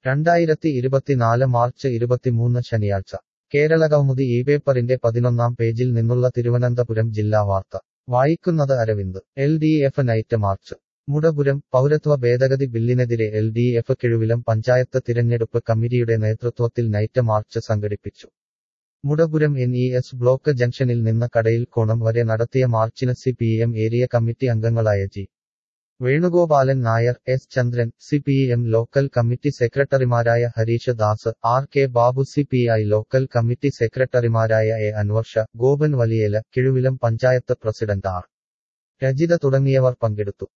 രണ്ടായിരത്തി ഇരുപത്തിനാല് മാർച്ച് ഇരുപത്തിമൂന്ന് ശനിയാഴ്ച കേരളകൗമുദി ഈ പേപ്പറിന്റെ പതിനൊന്നാം പേജിൽ നിന്നുള്ള തിരുവനന്തപുരം ജില്ലാ വാർത്ത വായിക്കുന്നത് Aravind L D F night march Mudapuram പൗരത്വ ഭേദഗതി ബില്ലിനെതിരെ L D F Kizhuvilam panchayat തിരഞ്ഞെടുപ്പ് കമ്മിറ്റിയുടെ നേതൃത്വത്തിൽ നൈറ്റ് മാർച്ച് സംഘടിപ്പിച്ചു Mudapuram N E S block ജംഗ്ഷനിൽ നിന്ന് കടയിൽ കോണം വരെ നടത്തിയ മാർച്ചിന് C P M area committee അംഗങ്ങളായ G Venugopalan Nair S Chandran C P M local committee സെക്രട്ടറിമാരായ Harish Das R K Babu C P I local committee സെക്രട്ടറിമാരായ A Anvarsha Gopan Valiyela Kizhuvilam panchayat president R Rajitha തുടങ്ങിയവർ പങ്കെടുത്തു